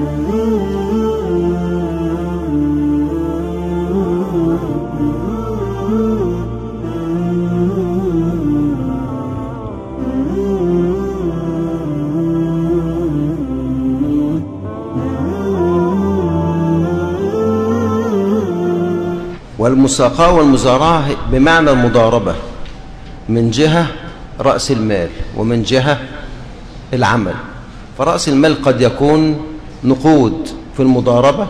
والمساقاة والمزارعة بمعنى المضاربة من جهة رأس المال ومن جهة العمل فرأس المال قد يكون نقود في المضاربة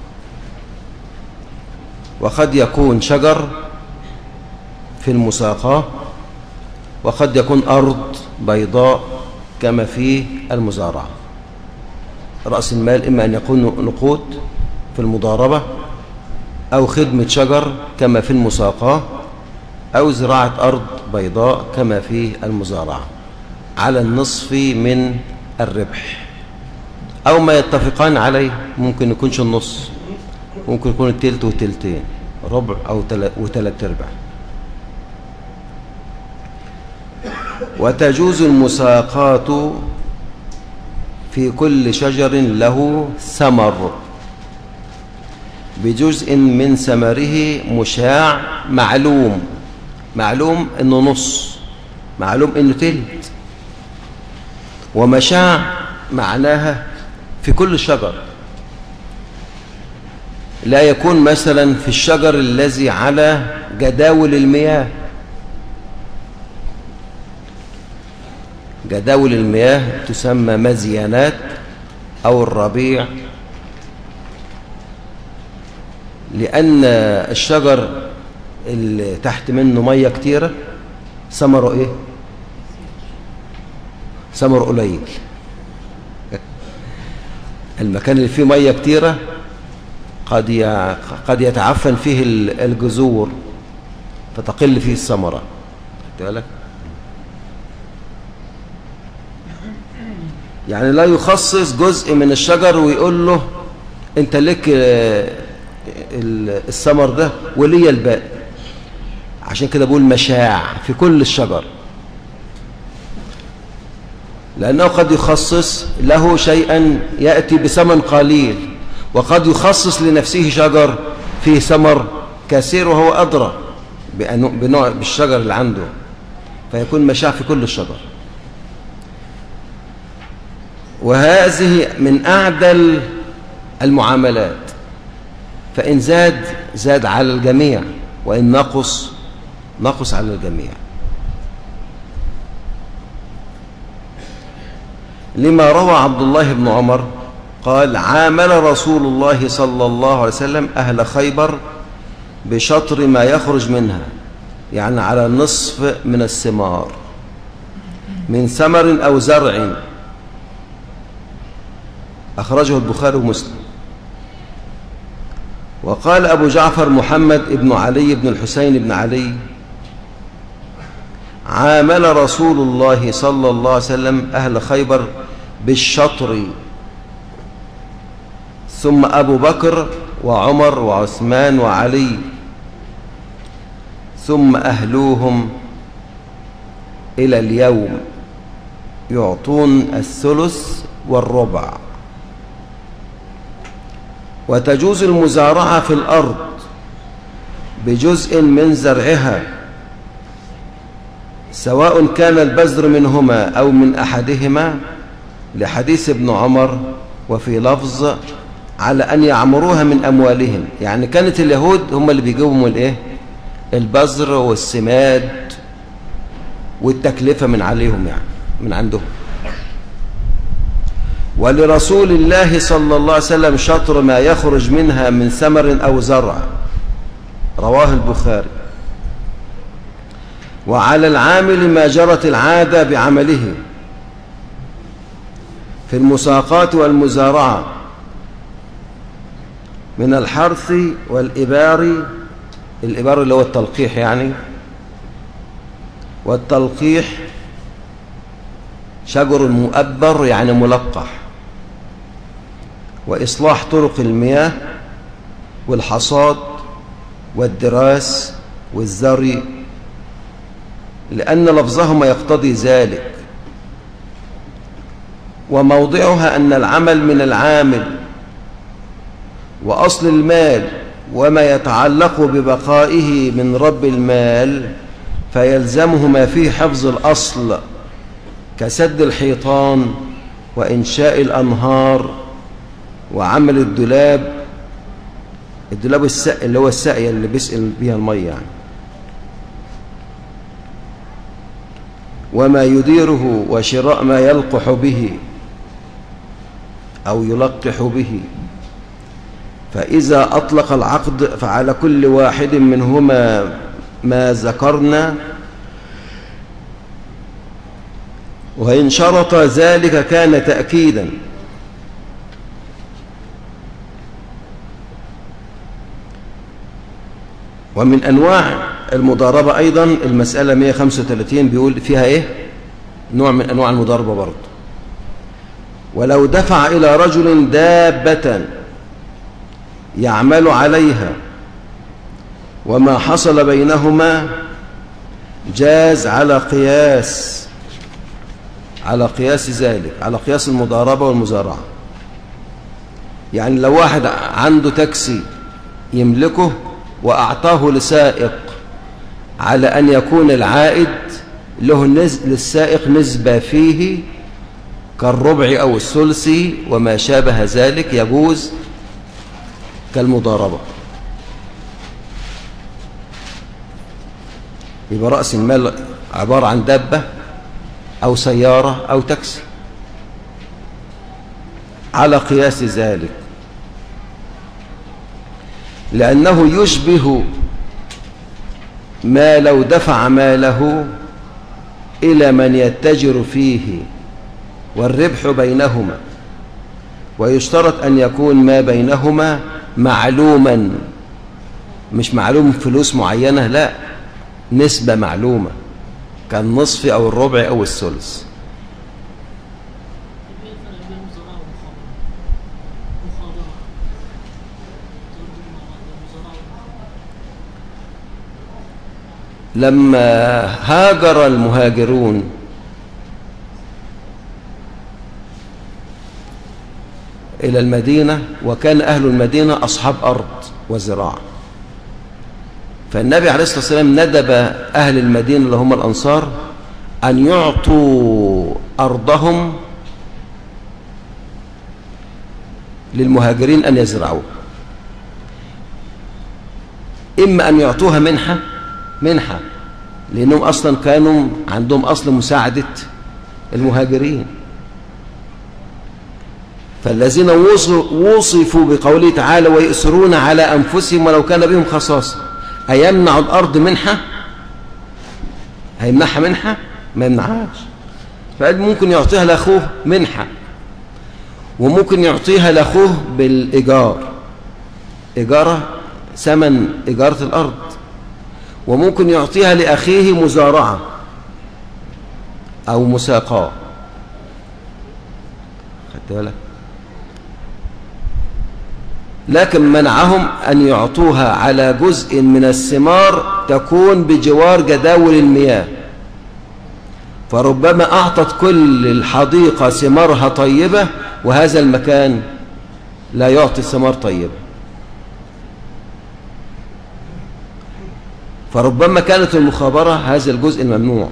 وقد يكون شجر في المساقاة وقد يكون أرض بيضاء كما في المزارعة رأس المال إما أن يكون نقود في المضاربة أو خدمة شجر كما في المساقاة أو زراعة أرض بيضاء كما في المزارعة على النصف من الربح أو ما يتفقان عليه ممكن يكونش النص ممكن يكون التلت والتلتين ربع أو وثلاث ارباع وتجوز المساقات في كل شجر له ثمر بجزء من ثمره مشاع معلوم معلوم انه نص معلوم انه تلت ومشاع معناها في كل شجر لا يكون مثلا في الشجر الذي على جداول المياه جداول المياه تسمى مزيانات أو الربيع لأن الشجر اللي تحت منه مية كتيرة ثمره إيه؟ ثمر قليل المكان اللي فيه مية كتيرة قد قد يتعفن فيه الجذور فتقل فيه الثمرة بالك يعني لا يخصص جزء من الشجر ويقول له انت لك الثمر ده ولي الباقي عشان كده بقول مشاع في كل الشجر لأنه قد يخصص له شيئا يأتي بثمن قليل وقد يخصص لنفسه شجر فيه ثمر كثير وهو أدرى بنوع بالشجر اللي عنده فيكون مشاع في كل الشجر وهذه من أعدل المعاملات فإن زاد زاد على الجميع وإن نقص نقص على الجميع لما روى عبد الله بن عمر قال عامل رسول الله صلى الله عليه وسلم أهل خيبر بشطر ما يخرج منها يعني على النصف من الثمار من ثمر أو زرع أخرجه البخاري ومسلم وقال أبو جعفر محمد بن علي بن الحسين بن علي عامل رسول الله صلى الله عليه وسلم أهل خيبر بالشطر ثم أبو بكر وعمر وعثمان وعلي ثم أهلوهم إلى اليوم يعطون الثلث والربع وتجوز المزارعة في الأرض بجزء من زرعها سواء كان البذر منهما أو من أحدهما لحديث ابن عمر وفي لفظ على أن يعمروها من أموالهم يعني كانت اليهود هم اللي بيجيبوا الإيه البذر والسماد والتكلفة من عليهم يعني من عندهم ولرسول الله صلى الله عليه وسلم شطر ما يخرج منها من ثمر أو زرع رواه البخاري وعلى العامل ما جرت العادة بعمله في المساقات والمزارعة من الحرث والإبار الإبار اللي هو التلقيح يعني والتلقيح شجر مؤبر يعني ملقح وإصلاح طرق المياه والحصاد والدراس والزري لأن لفظهما يقتضي ذلك وموضعها أن العمل من العامل وأصل المال وما يتعلق ببقائه من رب المال فيلزمه ما فيه حفظ الأصل كسد الحيطان وإنشاء الأنهار وعمل الدولاب الدولاب السقي اللي هو السقية اللي بيسقي بيها المية يعني وما يديره وشراء ما يلقح به أو يلقح به فإذا أطلق العقد فعلى كل واحد منهما ما ذكرنا وإن شرط ذلك كان تأكيدا ومن أنواع المضاربة أيضا المسألة 135 بيقول فيها إيه نوع من أنواع المضاربة برضه ولو دفع إلى رجل دابة يعمل عليها وما حصل بينهما جاز على قياس على قياس ذلك على قياس المضاربة والمزارعة يعني لو واحد عنده تاكسي يملكه وأعطاه لسائق على أن يكون العائد له نز... للسائق نسبة فيه كالربع أو الثلث وما شابه ذلك يجوز كالمضاربة يبقى رأس المال عبارة عن دابة أو سيارة أو تاكسي على قياس ذلك لأنه يشبه ما لو دفع ماله إلى من يتجر فيه والربح بينهما ويشترط أن يكون ما بينهما معلوما مش معلوم فلوس معينة لا نسبة معلومة كالنصف أو الربع أو الثلث لما هاجر المهاجرون إلى المدينة وكان أهل المدينة أصحاب أرض وزراعة فالنبي عليه الصلاة والسلام ندب أهل المدينة اللي هم الأنصار أن يعطوا أرضهم للمهاجرين أن يزرعوها إما أن يعطوها منحة منحة لأنهم أصلا كانوا عندهم أصل مساعدة المهاجرين فالذين وصفوا بقوله تعالى ويؤثرون على أنفسهم ولو كان بهم خصاصة أيمنع الأرض منحة هيمنعها منحة ما يمنعهاش فقال ممكن يعطيها لأخوه منحة وممكن يعطيها لأخوه بالإيجار إيجارة ثمن إيجارة الأرض وممكن يعطيها لأخيه مزارعة أو مساقاة خدت بالك لكن منعهم أن يعطوها على جزء من الثمار تكون بجوار جداول المياه فربما أعطت كل الحديقة ثمارها طيبة وهذا المكان لا يعطي ثمار طيبة فربما كانت المخابرة هذا الجزء الممنوع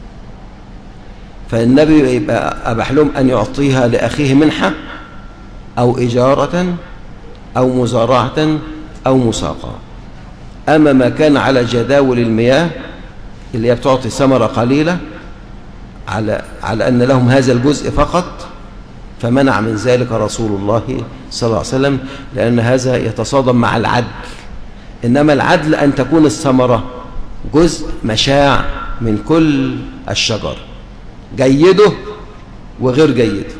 فالنبي يبقى أبح لهم أن يعطيها لأخيه منحة أو إجارة أو مزارعة أو مساقة أما ما كان على جداول المياه اللي هي بتعطي ثمرة قليلة على, على أن لهم هذا الجزء فقط فمنع من ذلك رسول الله صلى الله عليه وسلم لأن هذا يتصادم مع العدل إنما العدل أن تكون الثمرة جزء مشاع من كل الشجر جيده وغير جيده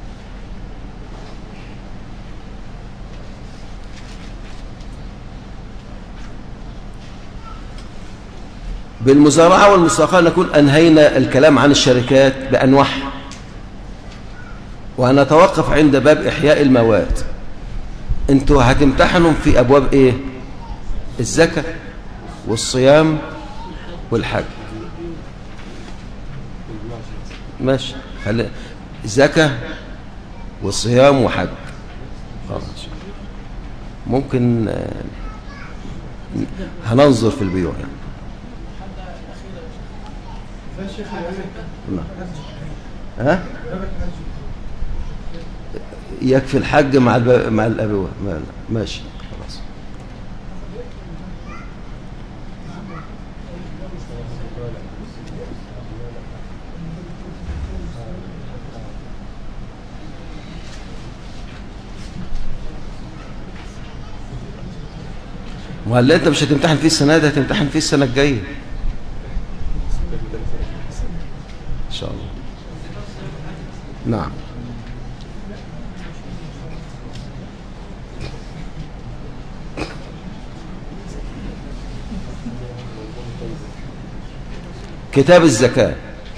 بالمزارعة والمساقة نكون أنهينا الكلام عن الشركات بأنواعها وهنتوقف عند باب إحياء المواد انتوا هتمتحنوا في أبواب إيه الزكاة والصيام والحج ماشي زكاة وصيام وحج خلاص ممكن آه، هننظر في البيوع يعني نعم. ها يكفي الحج مع الب... مع الابوه ما- ماشي خلاص وهلا انت مش هتمتحن فيه السنه دي هتمتحن فيه السنه الجايه ان شاء الله نعم كتاب الزكاة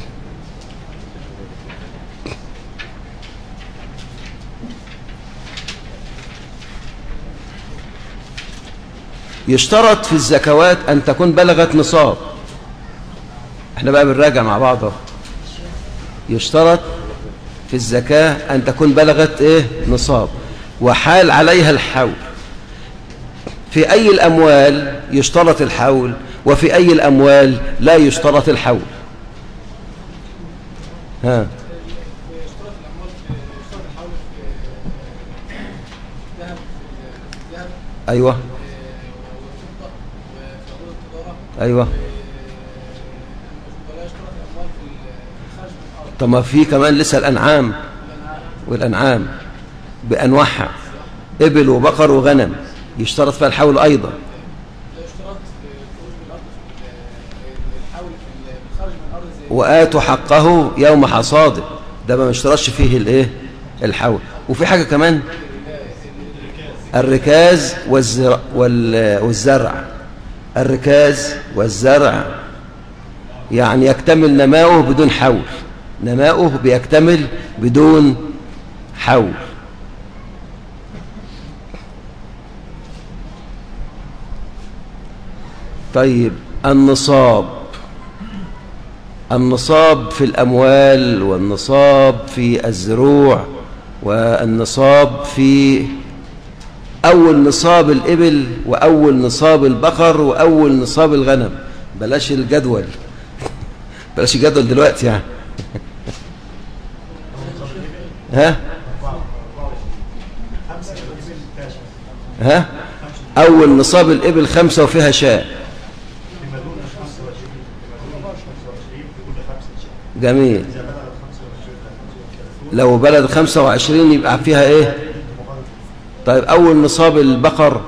يشترط في الزكوات أن تكون بلغت نصاب احنا بقى بنراجع مع بعض اهو. يشترط في الزكاة أن تكون بلغت إيه نصاب وحال عليها الحول في أي الأموال يشترط الحول وفي أي الأموال لا يشترط الحول ها أيوة أيوة طب ما في كمان لسه الأنعام والأنعام بأنواعها إبل وبقر وغنم يشترط فيها الحول أيضا وآتوا حقه يوم حصاده ده ما يشترطش فيه الايه الحول وفي حاجة كمان الركاز والزرع, وال- والزرع الركاز والزرع يعني يكتمل نماؤه بدون حول نماؤه بيكتمل بدون حول طيب النصاب النصاب في الأموال والنصاب في الزروع والنصاب في أول نصاب الإبل وأول نصاب البقر وأول نصاب الغنم بلاش الجدول بلاش الجدول دلوقتي يعني ها ها أول نصاب الإبل خمسة وفيها شاء جميل لو بلد 25 يبقى فيها ايه طيب اول نصاب البقر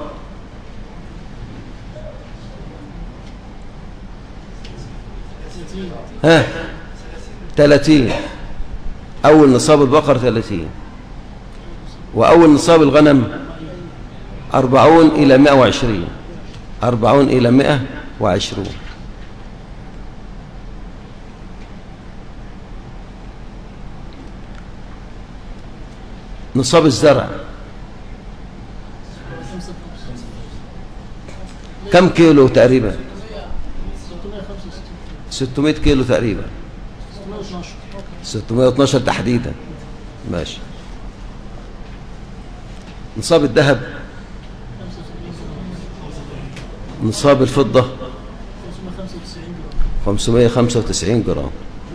ها 30 اول نصاب البقر 30 واول نصاب الغنم 40 الى 120 40 الى 120 نصاب الزرع كم كيلو تقريبا 600 كيلو تقريبا 612 تحديدا ماشي نصاب الذهب نصاب الفضة 595 جرام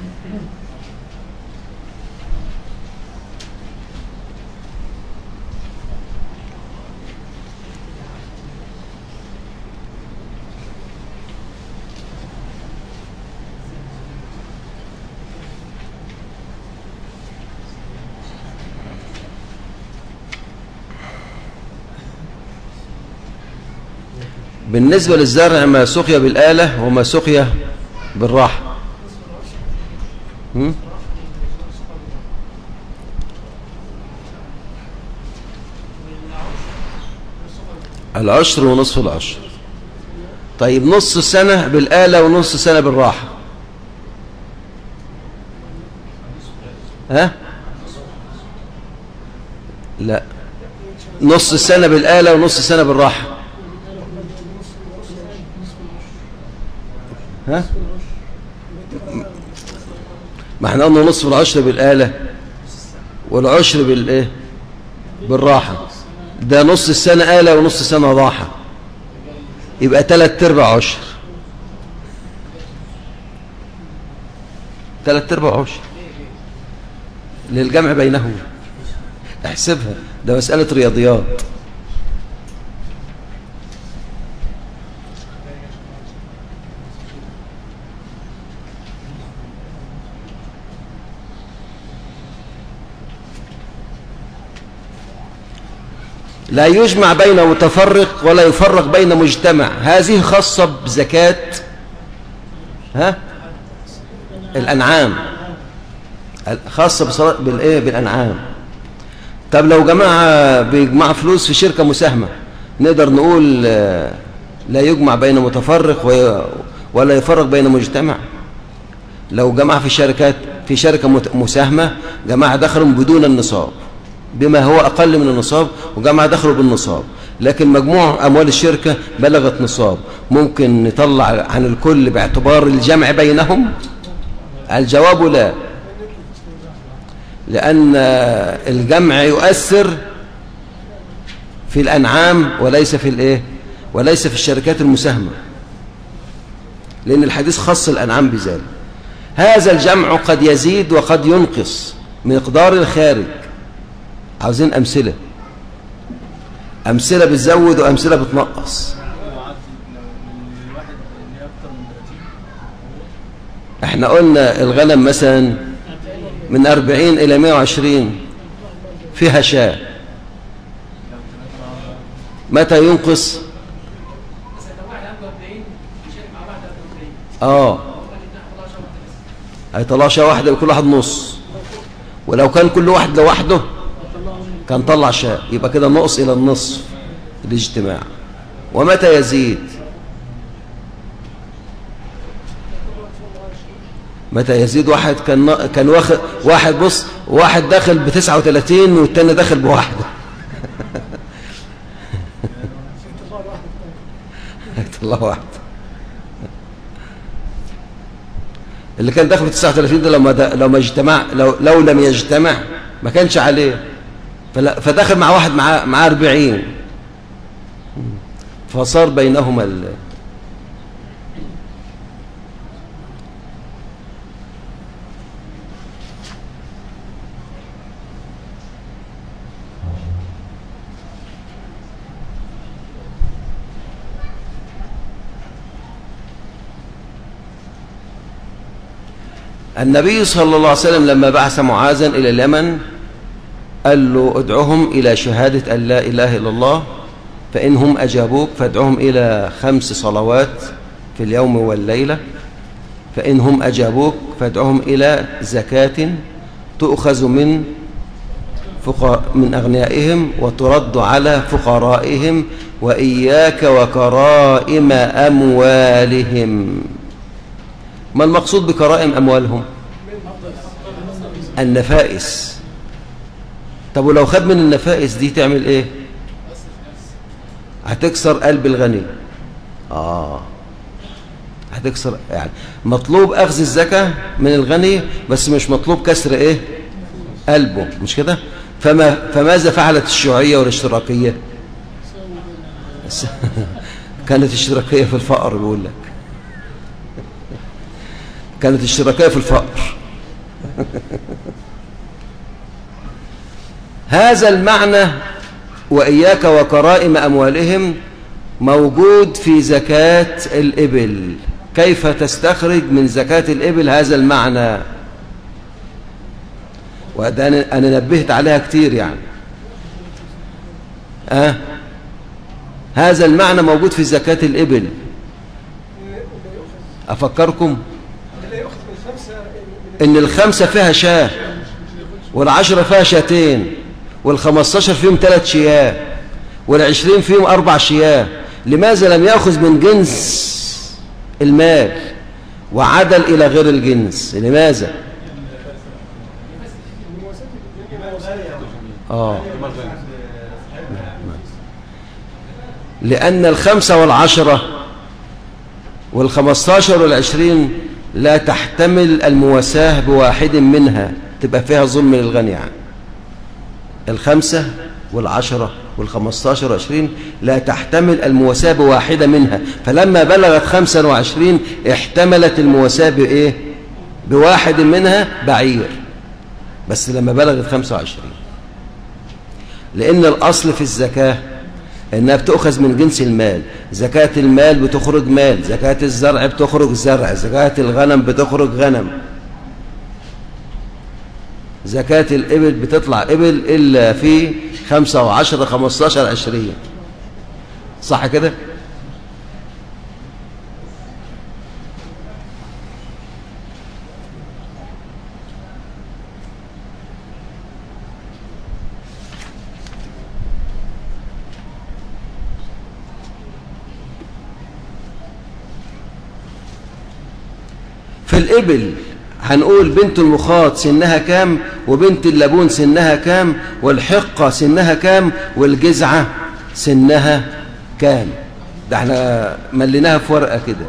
بالنسبة للزرع ما سقي بالآلة وما سقي بالراحة هم؟ العشر ونصف العشر طيب نص سنة بالآلة ونص سنة بالراحة ها لا نص سنة بالآلة ونص سنة بالراحة ها ما احنا قلنا نصف العشر بالآلة والعشر بالايه بالراحة ده نص السنة آلة ونص السنة راحة يبقى تلات ارباع عشر تلات ارباع عشر للجمع بينهم احسبها ده مسألة رياضيات لا يجمع بين متفرق ولا يفرق بين مجتمع هذه خاصة بزكاة ها الأنعام خاصة بصلاة بالإيه بالأنعام طب لو جماعة بيجمع فلوس في شركة مساهمة نقدر نقول آه، لا يجمع بين متفرق ولا يفرق بين مجتمع لو جماعة في شركات في شركة مساهمة جماعة دخلوا بدون النصاب بما هو أقل من النصاب وجمع دخله بالنصاب لكن مجموع أموال الشركة بلغت نصاب ممكن نطلع عن الكل باعتبار الجمع بينهم الجواب لا لأن الجمع يؤثر في الأنعام وليس في الإيه وليس في الشركات المساهمة لأن الحديث خص الأنعام بذلك هذا الجمع قد يزيد وقد ينقص مقدار الخارج عاوزين أمثلة أمثلة بتزود وأمثلة بتنقص احنا قلنا الغنم مثلا من أربعين إلى مئة وعشرين فيها شاة متى ينقص اه هيطلع شاة واحدة بكل واحد نص ولو كان كل واحد لوحده كان طلع شاء يبقى كده نقص إلى النصف الاجتماع ومتى يزيد متى يزيد واحد كان كان واخد واحد بص واحد داخل ب 39 والتاني داخل بواحده الله واحد اللي كان داخل ب 39 ده لو ما لو ما اجتمع لو لو لم يجتمع ما كانش عليه فدخل مع واحد معاه معاه 40 فصار بينهما ال النبي صلى الله عليه وسلم لما بعث معاذا إلى اليمن قال له ادعوهم إلى شهادة أن لا إله إلا الله فإنهم أجابوك فادعوهم إلى خمس صلوات في اليوم والليلة فإنهم أجابوك فادعوهم إلى زكاة تؤخذ من من أغنيائهم وترد على فقرائهم وإياك وكرائم أموالهم ما المقصود بكرائم أموالهم النفائس طب ولو خد من النفائس دي تعمل ايه هتكسر قلب الغني اه هتكسر يعني مطلوب اخذ الزكاة من الغني بس مش مطلوب كسر ايه قلبه مش كده فما فماذا فعلت الشيوعية والاشتراكية كانت اشتراكية في الفقر بيقول لك كانت اشتراكية في الفقر هذا المعنى وإياك وكرائم أموالهم موجود في زكاة الإبل كيف تستخرج من زكاة الإبل هذا المعنى وده أنا نبهت عليها كتير يعني أه؟ هذا المعنى موجود في زكاة الإبل أفكركم إن الخمسة فيها شاه والعشرة فيها شاتين والخمستاشر فيهم ثلاث شياه والعشرين فيهم أربع شياه لماذا لم يأخذ من جنس المال وعدل إلى غير الجنس لماذا آه. لأن الخمسة والعشرة والخمستاشر والعشرين لا تحتمل المواساة بواحد منها تبقى فيها ظلم للغني يعني الخمسة والعشرة والخمستاشر وعشرين لا تحتمل المواساة بواحدة منها فلما بلغت خمسا وعشرين احتملت المواساة بإيه بواحد منها بعير بس لما بلغت خمسة وعشرين لأن الأصل في الزكاة إنها بتؤخذ من جنس المال زكاة المال بتخرج مال زكاة الزرع بتخرج زرع زكاة الغنم بتخرج غنم زكاة الإبل بتطلع إبل إلا في خمسة وعشرة خمستاشر عشرين صح كده؟ في الإبل هنقول بنت المخاط سنها كام وبنت اللبون سنها كام والحقة سنها كام والجزعة سنها كام ده احنا مليناها في ورقة كده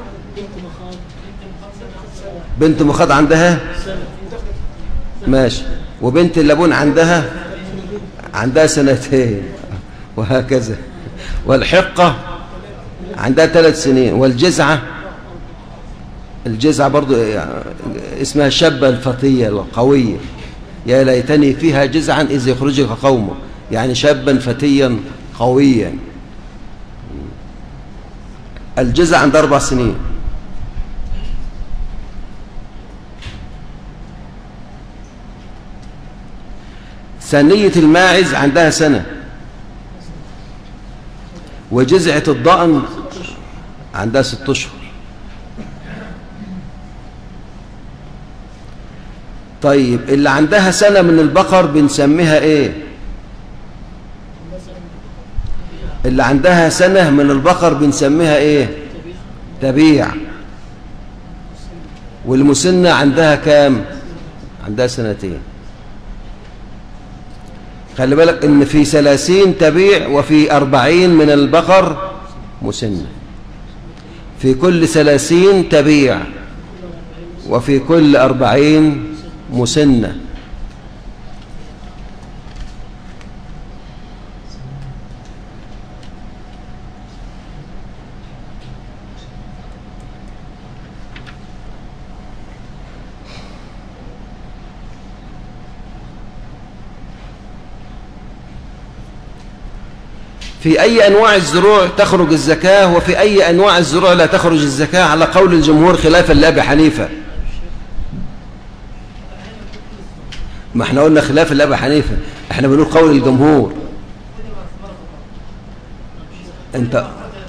بنت مخاط عندها ماشي وبنت اللبون عندها عندها سنتين وهكذا والحقة عندها ثلاث سنين والجزعة الجزعة برضو اسمها شابة الفتية القوية يا ليتني فيها جزعا إذ يخرجك قومك يعني شابا فتيا قويا الجزع عند أربع سنين ثانية الماعز عندها سنة وجزعة الضأن عندها ست أشهر طيب اللي عندها سنة من البقر بنسميها ايه اللي عندها سنة من البقر بنسميها ايه تبيع والمسنة عندها كام عندها سنتين خلي بالك ان في ثلاثين تبيع وفي أربعين من البقر مسنة في كل ثلاثين تبيع وفي كل أربعين مسنة في أي أنواع الزروع تخرج الزكاة وفي أي أنواع الزروع لا تخرج الزكاة على قول الجمهور خلافا لأبي حنيفة ما احنا قلنا خلاف الأبي حنيفة احنا بنقول قول الجمهور انت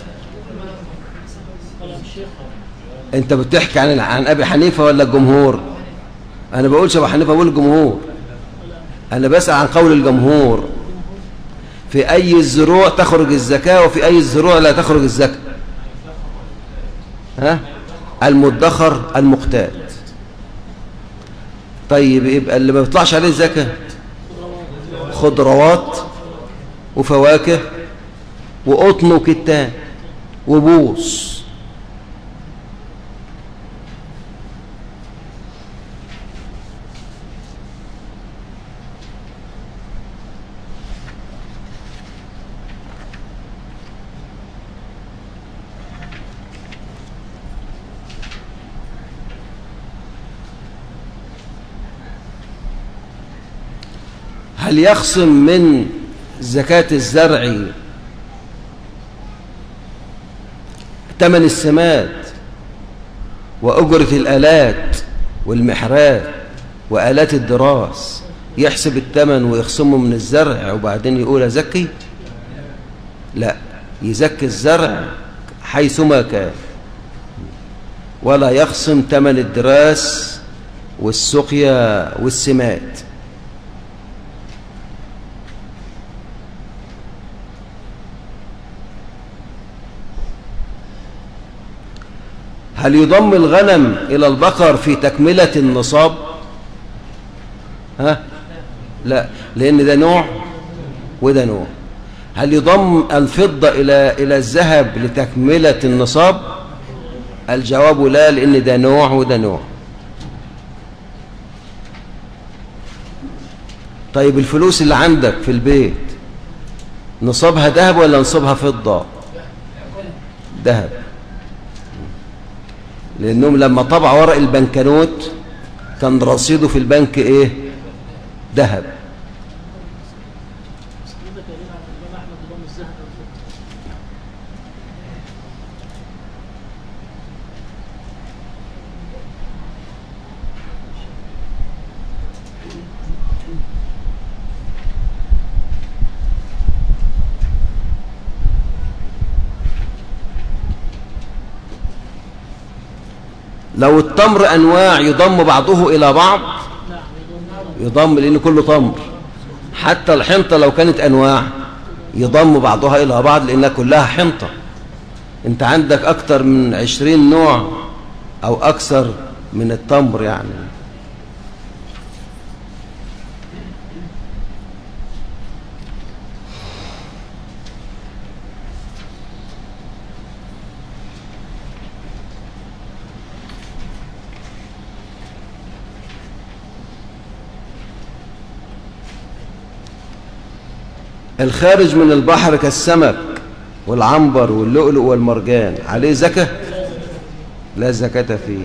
انت بتحكي عن عن ابي حنيفه ولا الجمهور انا بقولش ابو حنيفه بقول الجمهور انا بسال عن قول الجمهور في اي الزروع تخرج الزكاه وفي اي الزروع لا تخرج الزكاه ها المدخر المقتات طيب يبقى اللي ما بيطلعش عليه الزكاه خضروات وفواكه وقطن وكتان وبوص هل يخصم من زكاة الزرع ثمن السماد وأجرة الآلات والمحرات وآلات الدراس يحسب الثمن ويخصمه من الزرع وبعدين يقول أزكي لا يزكي الزرع حيثما كان ولا يخصم ثمن الدراس والسقيا والسماد هل يضم الغنم إلى البقر في تكملة النصاب ها لا لأن ده نوع وده نوع هل يضم الفضة إلى إلى الذهب لتكملة النصاب الجواب لا لأن ده نوع وده نوع طيب الفلوس اللي عندك في البيت نصابها ذهب ولا نصابها فضة ذهب لأنهم لما طبع ورق البنكنوت كان رصيده في البنك إيه ذهب لو التمر أنواع يضم بعضه إلى بعض يضم لأن كله تمر حتى الحنطة لو كانت أنواع يضم بعضها إلى بعض لأنها كلها حنطة أنت عندك أكتر من عشرين نوع أو أكثر من التمر يعني الخارج من البحر كالسمك والعنبر واللؤلؤ والمرجان عليه زكاة لا زكاة فيه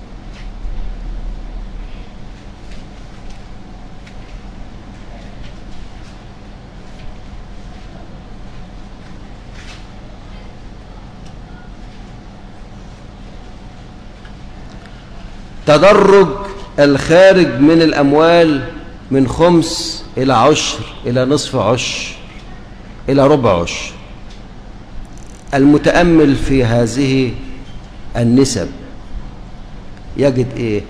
تدرج الخارج من الأموال من خمس إلى عشر إلى نصف عشر إلى ربع عشر المتأمل في هذه النسب يجد إيه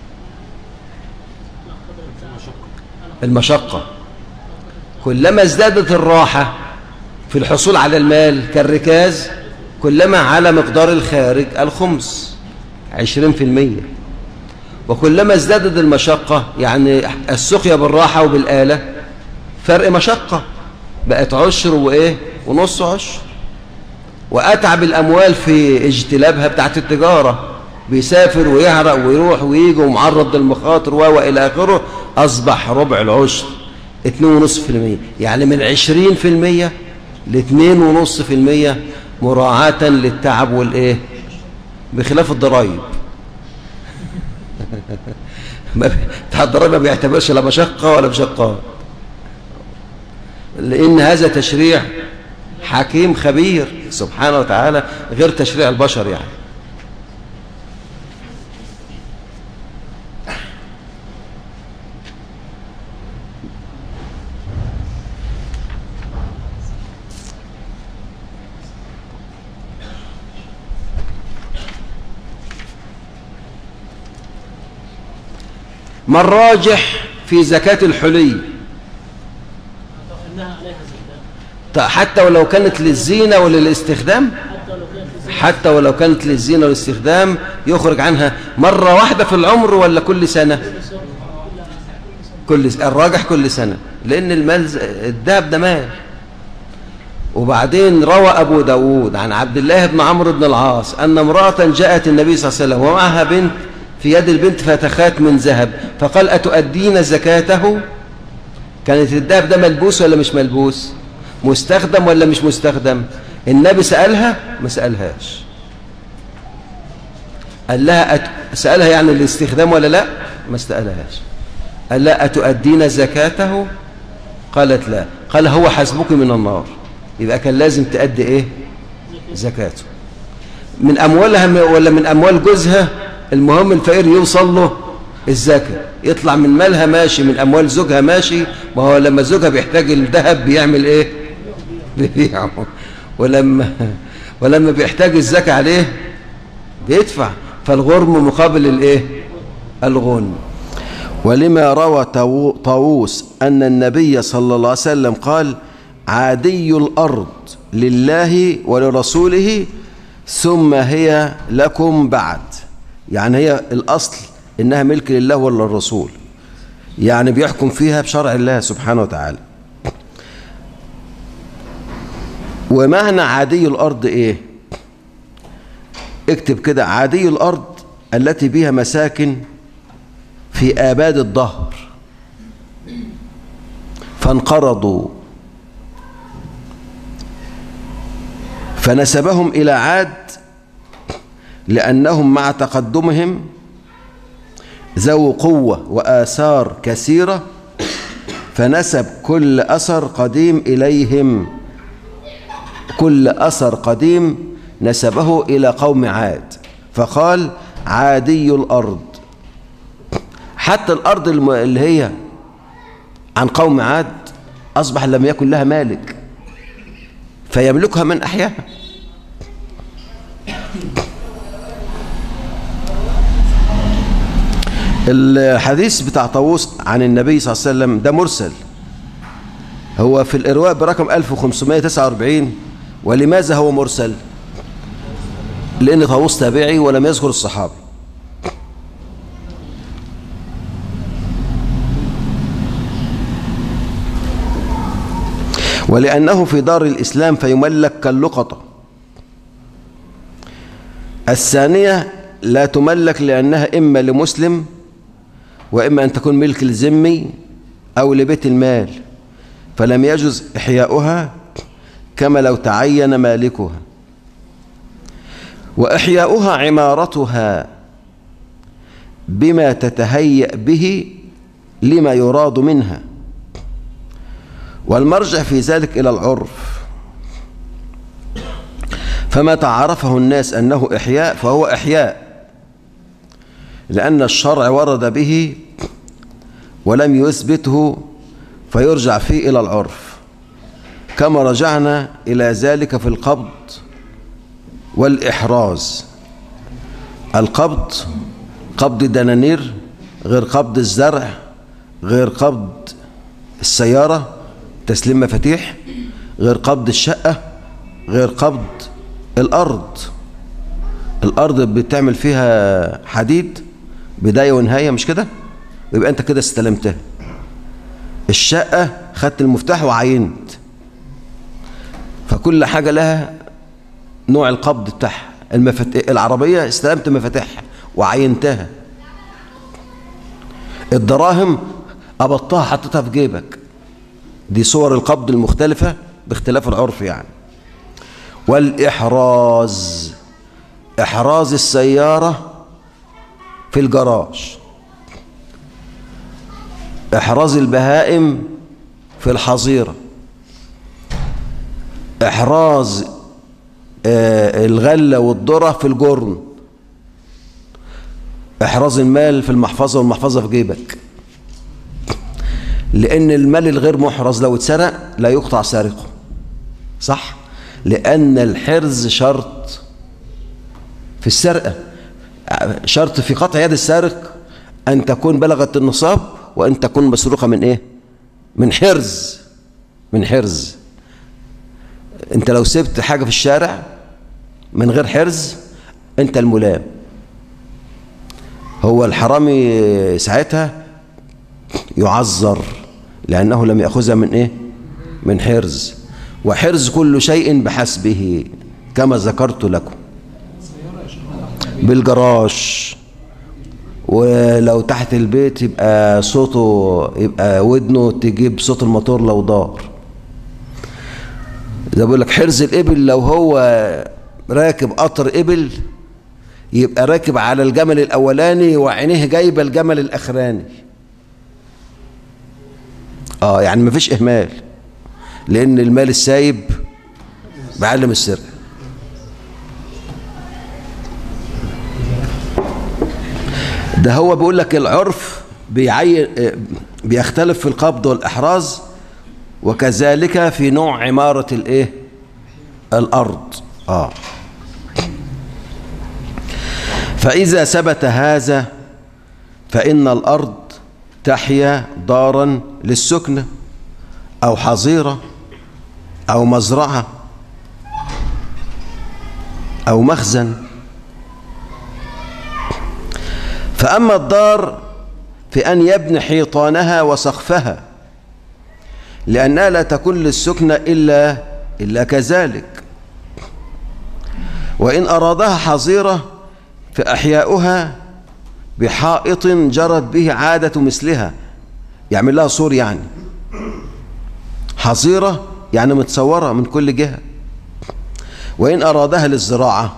المشقة كلما ازدادت الراحة في الحصول على المال كالركاز كلما على مقدار الخارج الخمس عشرين في المية وكلما ازدادت المشقة يعني السقيا بالراحة وبالآلة فرق مشقة بقت عشر وإيه ونص عشر وأتعب الأموال في اجتلابها بتاعت التجارة بيسافر ويهرق ويروح ويجي ومعرض للمخاطر وإلى آخره أصبح ربع العشر اتنين ونص في المية يعني من عشرين في المية لاتنين ونص في المية مراعاة للتعب والإيه بخلاف الضرائب بتاع الضرائب ما بيعتبرش لا مشقة ولا مشقة لأن هذا تشريع حكيم خبير سبحانه وتعالى غير تشريع البشر يعني ما الراجح في زكاة الحلي حتى ولو كانت للزينة وللاستخدام حتى ولو كانت للزينة والاستخدام يخرج عنها مرة واحدة في العمر ولا كل سنة كل الراجح كل سنة لأن المال الذهب ده مال وبعدين روى أبو داود عن عبد الله بن عمرو بن العاص أن امرأة جاءت النبي صلى الله عليه وسلم ومعها بنت في يد البنت فتخات من ذهب فقال أتؤدين زكاته كانت الذهب ده ملبوس ولا مش ملبوس مستخدم ولا مش مستخدم النبي سألها ما سألهاش قال لها أت... سألها يعني الاستخدام ولا لا ما سألهاش قال لها أتؤدين زكاته قالت لا قال هو حسبك من النار يبقى كان لازم تأدي ايه زكاته من أموالها ولا من أموال جوزها المهم الفقير يوصل له الزكاة يطلع من مالها ماشي من أموال زوجها ماشي ما هو لما زوجها بيحتاج الذهب بيعمل إيه بيبيعه ولما ولما بيحتاج الزكاة عليه بيدفع فالغرم مقابل الإيه الغنم ولما روى طاووس أن النبي صلى الله عليه وسلم قال عادي الأرض لله ولرسوله ثم هي لكم بعد يعني هي الأصل إنها ملك لله ولا الرسول يعني بيحكم فيها بشرع الله سبحانه وتعالى ومعنى عادي الأرض إيه اكتب كده عادي الأرض التي بها مساكن في آباد الظهر فانقرضوا فنسبهم إلى عاد لأنهم مع تقدمهم ذو قوة وآثار كثيرة فنسب كل أثر قديم إليهم كل أثر قديم نسبه إلى قوم عاد فقال عادي الأرض حتى الأرض الم- اللي هي عن قوم عاد أصبح لم يكن لها مالك فيملكها من أحياها الحديث بتاع طاووس عن النبي صلى الله عليه وسلم ده مرسل هو في الإرواء برقم 1549 ولماذا هو مرسل لأن طاووس تابعي ولم يذكر الصحابي ولأنه في دار الإسلام فيملك كاللقطة الثانية لا تملك لأنها إما لمسلم وإما أن تكون ملك الذمي أو لبيت المال فلم يجز إحياؤها كما لو تعين مالكها وإحياؤها عمارتها بما تتهيأ به لما يراد منها والمرجع في ذلك إلى العرف فما تعرفه الناس أنه إحياء فهو إحياء لأن الشرع ورد به ولم يثبته فيرجع فيه إلى العرف كما رجعنا إلى ذلك في القبض والإحراز القبض قبض دنانير غير قبض الزرع غير قبض السيارة تسليم مفاتيح غير قبض الشقة غير قبض الأرض الأرض بتعمل فيها حديد بداية ونهاية مش كده يبقى أنت كده استلمتها الشقة خدت المفتاح وعينت فكل حاجة لها نوع القبض بتاعها المفاتيح العربية استلمت مفاتيحها وعينتها الدراهم قبضتها حطيتها في جيبك دي صور القبض المختلفة باختلاف العرف يعني والإحراز إحراز السيارة في الجراج إحراز البهائم في الحظيرة إحراز آه، الغلة والذرة في الجرن إحراز المال في المحفظة والمحفظة في جيبك لأن المال الغير محرز لو اتسرق لا يقطع سارقه صح؟ لأن الحرز شرط في السرقة شرط في قطع يد السارق أن تكون بلغت النصاب وأن تكون مسروقة من إيه؟ من حرز من حرز أنت لو سبت حاجة في الشارع من غير حرز أنت الملام هو الحرامي ساعتها يعذر لأنه لم يأخذها من إيه؟ من حرز وحرز كل شيء بحسبه كما ذكرت لكم بالجراج ولو تحت البيت يبقى صوته يبقى ودنه تجيب صوت الموتور لو دار ده بيقول لك حرز الإبل لو هو راكب قطر إبل يبقى راكب على الجمل الأولاني وعينيه جايبة الجمل الأخراني اه يعني مفيش إهمال لأن المال السايب بعلم السر ده هو بيقول لك العرف بيعين بيختلف في القبض والإحراز وكذلك في نوع عمارة الايه الأرض آه فإذا ثبت هذا فإن الأرض تحيا دارا للسكنة أو حظيرة أو مزرعة أو مخزن فأما الدار في أن يبني حيطانها وسقفها لأنها لا تكون للسكنة إلا, إلا كذلك وإن أرادها حظيرة فأحياؤها بحائط جرت به عادة مثلها يعمل لها صور يعني حظيرة يعني متصورة من كل جهة وإن أرادها للزراعة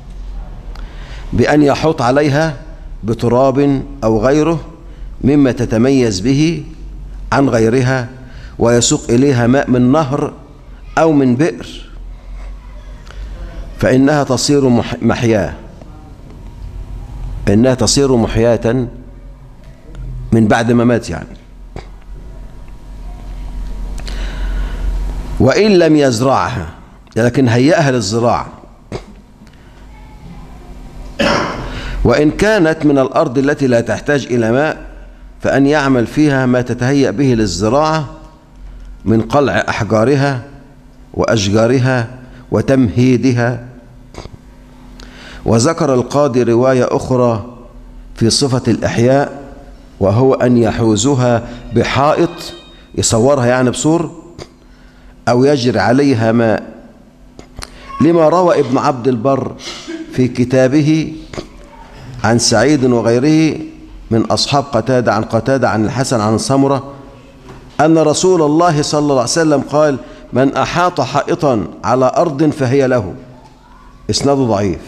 بأن يحوط عليها بتراب أو غيره مما تتميز به عن غيرها ويسوق إليها ماء من نهر أو من بئر فإنها تصير مح- محياه إنها تصير محياة من بعد ما مات يعني وإن لم يزرعها لكن هيئها للزراعة وإن كانت من الأرض التي لا تحتاج إلى ماء فأن يعمل فيها ما تتهيأ به للزراعة من قلع أحجارها وأشجارها وتمهيدها وذكر القاضي رواية أخرى في صفة الإحياء وهو أن يحوزها بحائط يصورها يعني بسور أو يجري عليها ماء لما روى ابن عبد البر في كتابه عن سعيد وغيره من أصحاب قتادة عن قتادة عن الحسن عن سمرة أن رسول الله صلى الله عليه وسلم قال من أحاط حائطا على أرض فهي له إسناده ضعيف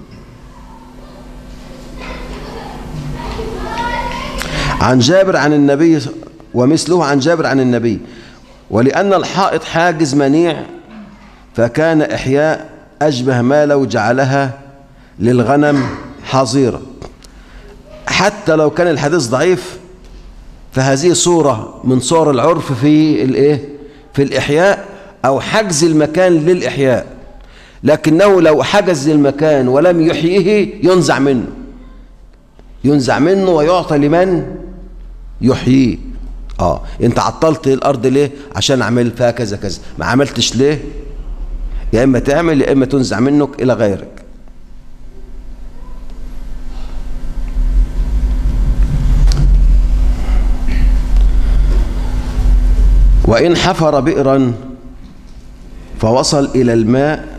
عن جابر عن النبي ومثله عن جابر عن النبي ولأن الحائط حاجز منيع فكان إحياء أشبه ما لو جعلها للغنم حظيرة حتى لو كان الحديث ضعيف فهذه صورة من صور العرف في الايه في الإحياء أو حجز المكان للإحياء لكنه لو حجز المكان ولم يحييه ينزع منه ينزع منه ويعطى لمن يحييه اه انت عطلت الارض ليه عشان اعمل فيها كذا كذا ما عملتش ليه يا اما تعمل يا اما تنزع منك الى غيرك وإن حفر بئرا فوصل إلى الماء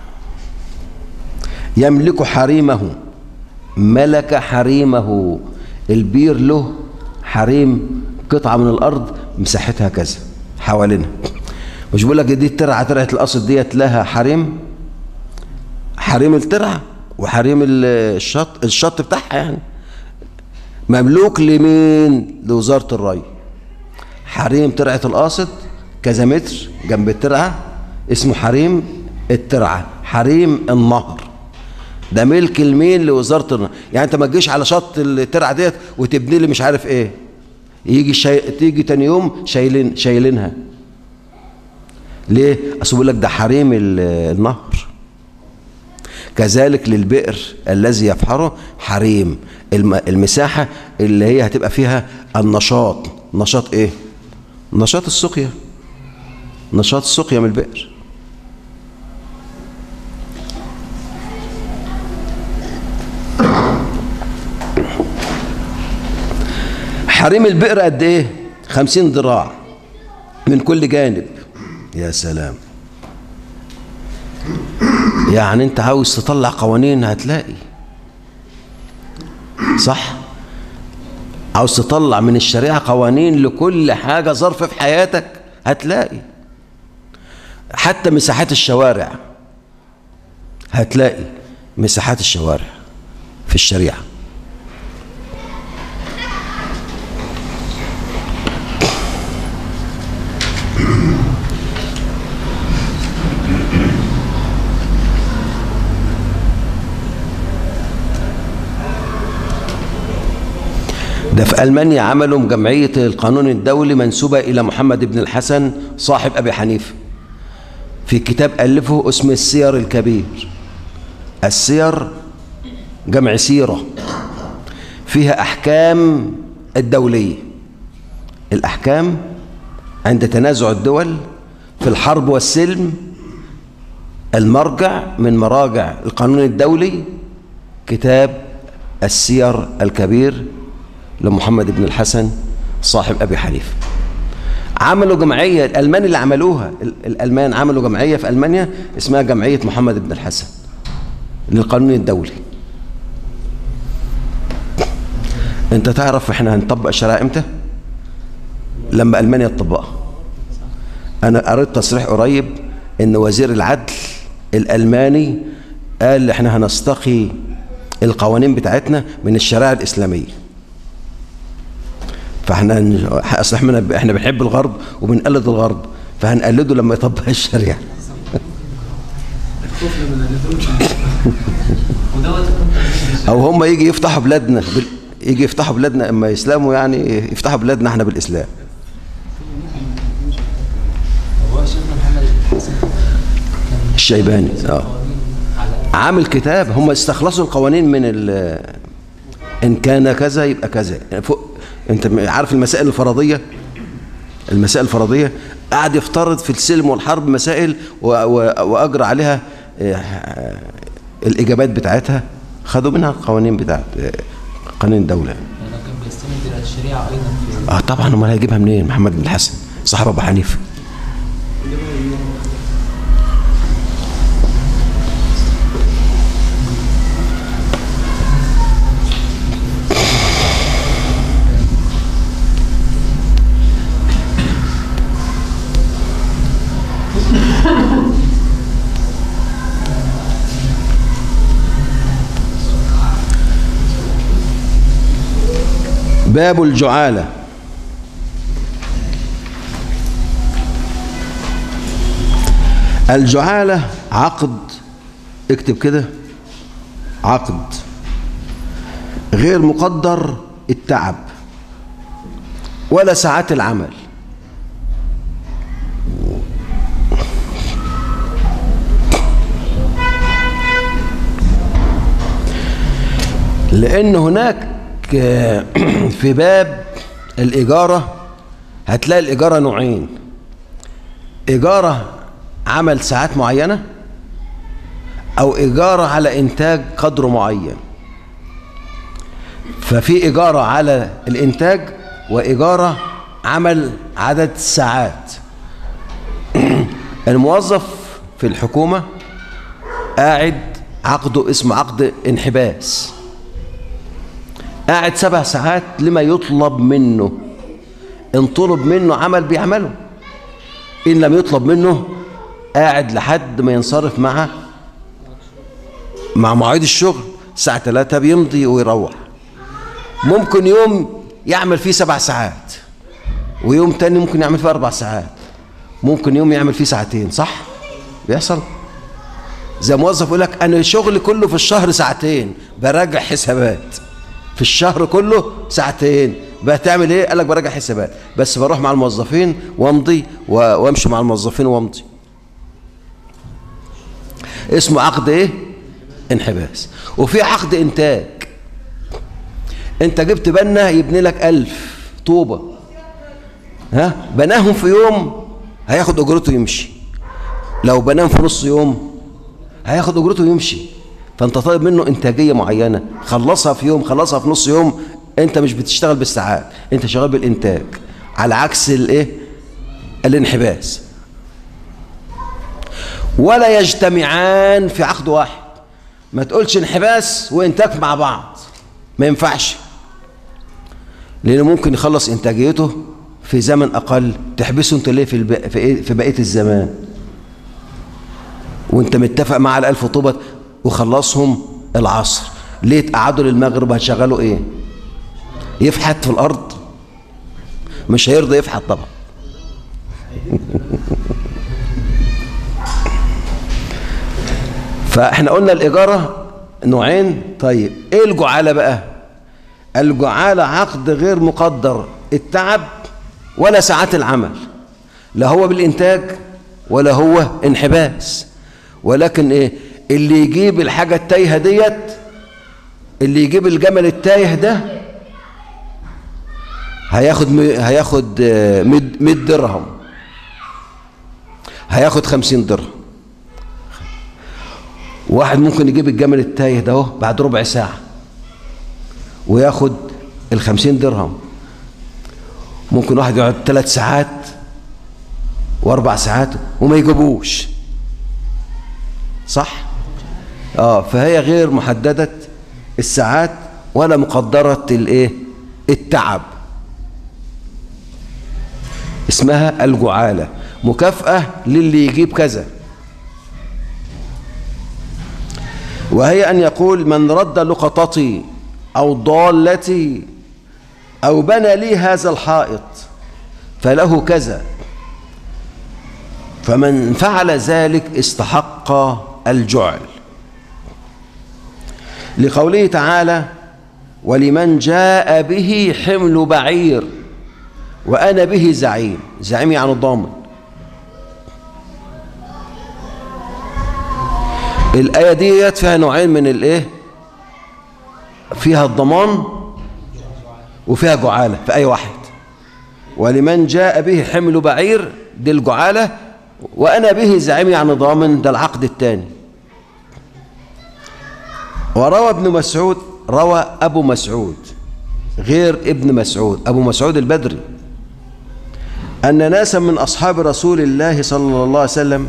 يملك حريمه ملك حريمه البير له حريم قطعة من الأرض مساحتها كذا حوالينها مش بقول لك دي الترعة ترعة القصد ديت لها حريم حريم الترعة وحريم الشط الشط بتاعها يعني مملوك لمين لوزارة الري حريم ترعة القاصد كذا متر جنب الترعة اسمه حريم الترعة حريم النهر ده ملك المين لوزارة النهر يعني انت ما تجيش على شط الترعة ديت وتبني لي مش عارف ايه يجي شي... تيجي تاني يوم شايلين شايلينها ليه اصل بيقول لك ده حريم النهر كذلك للبئر الذي يفحره حريم الم... المساحة اللي هي هتبقى فيها النشاط نشاط ايه نشاط السقيا نشاط السقيا من البئر حريم البئر قد ايه خمسين ذراع من كل جانب يا سلام يعني انت عاوز تطلع قوانين هتلاقي صح عاوز تطلع من الشريعة قوانين لكل حاجة ظرف في حياتك هتلاقي حتى مساحات الشوارع هتلاقي مساحات الشوارع في الشريعة ده في ألمانيا عملوا جمعية القانون الدولي منسوبة إلى محمد بن الحسن صاحب أبي حنيفة في كتاب ألفه اسمه السير الكبير السير جمع سيرة فيها أحكام الدولية الأحكام عند تنازع الدول في الحرب والسلم المرجع من مراجع القانون الدولي كتاب السير الكبير لمحمد بن الحسن صاحب أبي حنيفة عملوا جمعية الألمان اللي عملوها الألمان عملوا جمعية في ألمانيا اسمها جمعية محمد بن الحسن للقانون الدولي انت تعرف احنا هنطبق الشريعة امتى لما ألمانيا تطبقها انا قريت تصريح قريب ان وزير العدل الألماني قال احنا هنستقي القوانين بتاعتنا من الشريعة الإسلامية فاحنا هن- اصل احنا احنا بنحب الغرب وبنقلد الغرب فهنقلده لما يطبق الشريعة او هم يجي يفتحوا بلادنا بال... يجي يفتحوا بلادنا اما يسلموا يعني يفتحوا بلادنا احنا بالاسلام هو شيخنا محمد الحسن كان الشيباني اه قوانين على عامل كتاب هم استخلصوا القوانين من ال... ان كان كذا يبقى كذا يعني فوق انت عارف المسائل الفرضيه المسائل الفرضيه قعد يفترض في السلم والحرب مسائل و... و... واجرى عليها آه، الاجابات بتاعتها خدوا منها القوانين بتاعت آه، قوانين الدوله يعني كان بيستند الى الشريعه ايضا في اه طبعا امال هيجيبها منين محمد بن الحسن صاحب ابو حنيفه باب الجعاله الجعالة عقد اكتب كده عقد غير مقدر التعب ولا ساعات العمل لأن هناك آه، في باب الإجارة هتلاقي الإجارة نوعين إيجارة عمل ساعات معينة أو إيجارة على إنتاج قدر معين ففي إيجارة على الإنتاج وإيجارة عمل عدد ساعات الموظف في الحكومة قاعد عقده اسمه عقد انحباس قاعد سبع ساعات لما يطلب منه ان طلب منه عمل بيعمله إن لم يطلب منه قاعد لحد ما ينصرف مع مع مواعيد الشغل الساعة 3 بيمضي ويروح ممكن يوم يعمل فيه سبع ساعات ويوم تاني ممكن يعمل فيه أربع ساعات ممكن يوم يعمل فيه ساعتين صح؟ بيحصل زي موظف يقول لك أنا شغلي كله في الشهر ساعتين براجع حسابات في الشهر كله ساعتين بتعمل ايه قال لك براجع حسابات بس بروح مع الموظفين وامضي و- وامشي مع الموظفين وامضي اسمه عقد ايه انحباس وفي عقد انتاج انت جبت بنا يبني لك ألف طوبة ها بناهم في يوم هياخد اجرته يمشي لو بناهم في نص يوم هياخد اجرته ويمشي فانت طالب منه انتاجيه معينه خلصها في يوم خلصها في نص يوم انت مش بتشتغل بالساعات انت شغال بالانتاج على عكس الايه الانحباس ولا يجتمعان في عقد واحد ما تقولش انحباس وانتاج مع بعض ما ينفعش لانه ممكن يخلص انتاجيته في زمن اقل تحبسه انت ليه في الب... في, إيه؟ في بقيه الزمان وانت متفق مع الألف طوبة وخلصهم العصر ليه تقعدوا للمغرب هتشغلوا ايه يفحت في الأرض مش هيرضى يفحت طبعا فاحنا قلنا الإيجارة نوعين طيب ايه الجعالة بقى الجعالة عقد غير مقدر التعب ولا ساعات العمل لا هو بالإنتاج ولا هو انحباس ولكن ايه اللي يجيب الحاجة التايهة ديت اللي يجيب الجمل التايه ده هياخد م... هياخد آه، مد... 100 درهم هياخد 50 درهم واحد ممكن يجيب الجمل التايه ده اهو بعد ربع ساعة وياخد ال 50 درهم ممكن واحد يقعد ثلاث ساعات واربع ساعات وما يجيبوش صح اه فهي غير محددة الساعات ولا مقدرة الايه التعب اسمها الجعالة مكافأة للي يجيب كذا وهي أن يقول من رد لقطتي أو ضالتي أو بنى لي هذا الحائط فله كذا فمن فعل ذلك استحق الجعل لقوله تعالى ولمن جاء به حمل بعير وأنا به زعيم زعيم يعني ضامن الآية ديت فيها نوعين من الإيه فيها الضمان وفيها جعالة في أي واحد ولمن جاء به حمل بعير دي الجعالة وأنا به زعيم يعني ضامن ده العقد الثاني وروى ابن مسعود روى أبو مسعود غير ابن مسعود أبو مسعود البدري أن ناسا من أصحاب رسول الله صلى الله عليه وسلم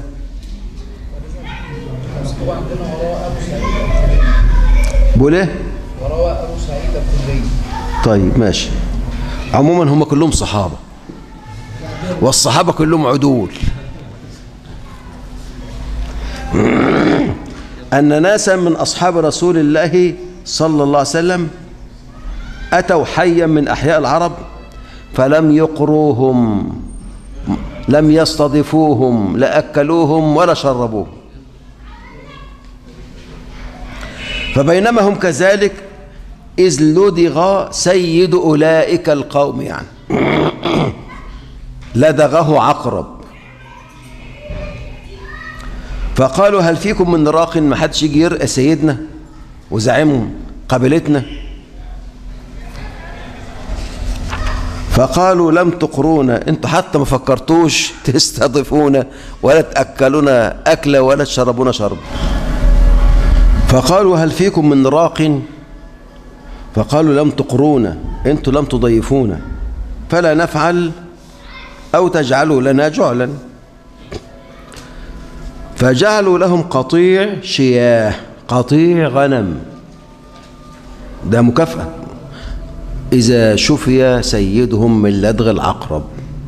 بقول ايه وروى أبو سعيد الخدري طيب ماشي عموما هم كلهم صحابة والصحابة كلهم عدول أن ناسا من أصحاب رسول الله صلى الله عليه وسلم أتوا حيا من أحياء العرب فلم يقروهم لم يستضيفوهم لا أكلوهم ولا شربوهم فبينما هم كذلك إذ لدغ سيد أولئك القوم يعني لدغه عقرب فقالوا هل فيكم من راق ما حدش يجي يرقى سيدنا وزعيم قبيلتنا فقالوا لم تقرونا انتوا حتى ما فكرتوش تستضيفونا ولا تأكلونا أكلة ولا تشربونا شرب فقالوا هل فيكم من راق فقالوا لم تقرونا انتوا لم تضيفونا فلا نفعل أو تجعلوا لنا جعلا فجعلوا لهم قطيع شياه قطيع غنم ده مكافأة إذا شفي سيدهم من لدغ العقرب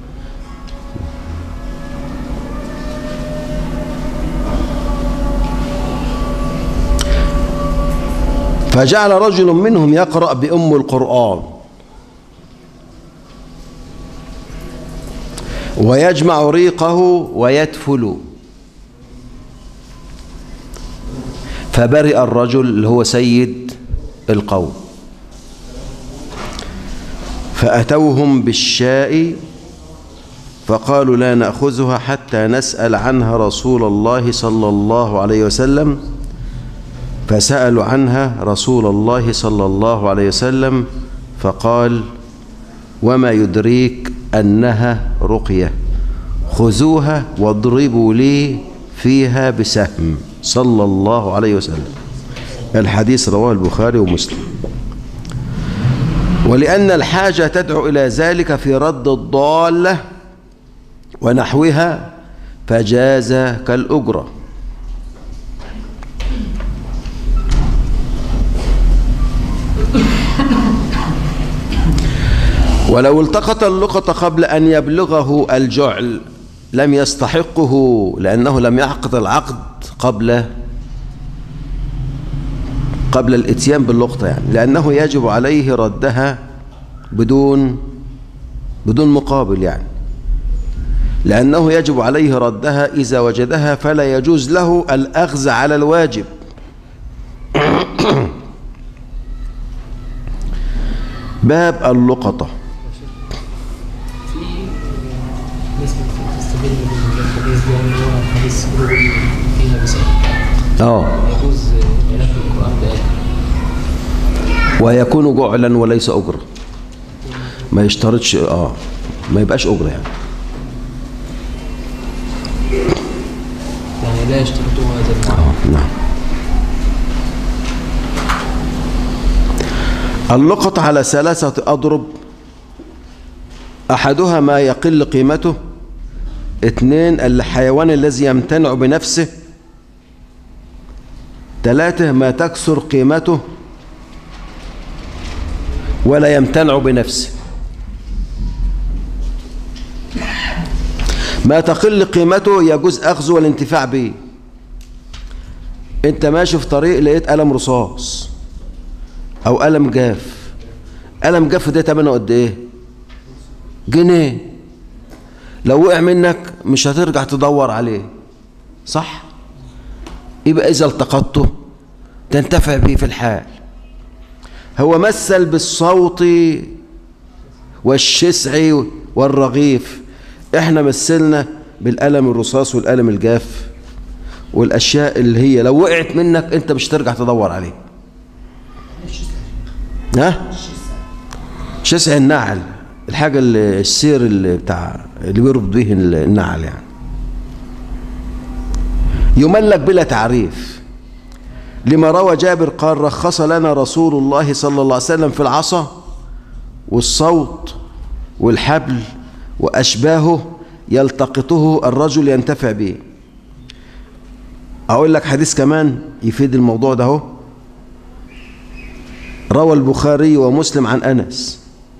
فجعل رجل منهم يقرأ بأم القرآن ويجمع ريقه ويدفل فبرئ الرجل اللي هو سيد القوم فأتوهم بالشاء فقالوا لا نأخذها حتى نسأل عنها رسول الله صلى الله عليه وسلم فسألوا عنها رسول الله صلى الله عليه وسلم فقال وما يدريك أنها رقية خذوها واضربوا لي فيها بسهم صلى الله عليه وسلم الحديث رواه البخاري ومسلم ولأن الحاجة تدعو إلى ذلك في رد الضالة ونحوها فجاز كالأجرة ولو التقط اللقطة قبل أن يبلغه الجعل لم يستحقه لأنه لم يعقد العقد قبل قبل الاتيان باللقطة يعني لأنه يجب عليه ردها بدون بدون مقابل يعني لأنه يجب عليه ردها إذا وجدها فلا يجوز له الأخذ على الواجب باب اللقطة في ناس بتستدل بالحديث ده اللي هو حديث قلوب فيها بسبب اه يجوز علاج القرآن بآية ويكون جعلا وليس أجرة ما يشترطش اه ما يبقاش أجرة يعني يعني لا يشترطوا هذا المعنى نعم اللقط على ثلاثة أضرب أحدها ما يقل قيمته اثنين الحيوان الذي يمتنع بنفسه ثلاثة ما تكسر قيمته ولا يمتنع بنفسه ما تقل قيمته يجوز أخذه والانتفاع به انت ماشي في طريق لقيت قلم رصاص او قلم جاف قلم جاف ده تمنه قد ايه جنيه لو وقع منك مش هترجع تدور عليه صح يبقى اذا التقطته تنتفع به في الحال هو مثل بالصوت والشسع والرغيف احنا مثلنا بالقلم الرصاص والقلم الجاف والاشياء اللي هي لو وقعت منك انت مش ترجع تدور عليه ها شسع النعل الحاجة اللي السير اللي بتاع اللي بيربط به النعل يعني يملك بلا تعريف لما روى جابر قال رخص لنا رسول الله صلى الله عليه وسلم في العصا والصوت والحبل وأشباهه يلتقطه الرجل ينتفع به أقول لك حديث كمان يفيد الموضوع ده هو روى البخاري ومسلم عن أنس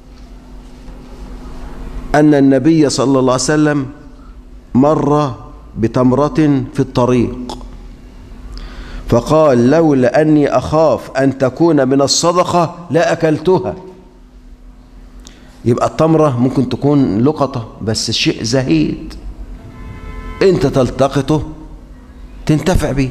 أن النبي صلى الله عليه وسلم مر بتمرة في الطريق فقال لولا أني أخاف أن تكون من الصدقة لا أكلتها يبقى التمرة ممكن تكون لقطة بس شيء زهيد أنت تلتقطه تنتفع بيه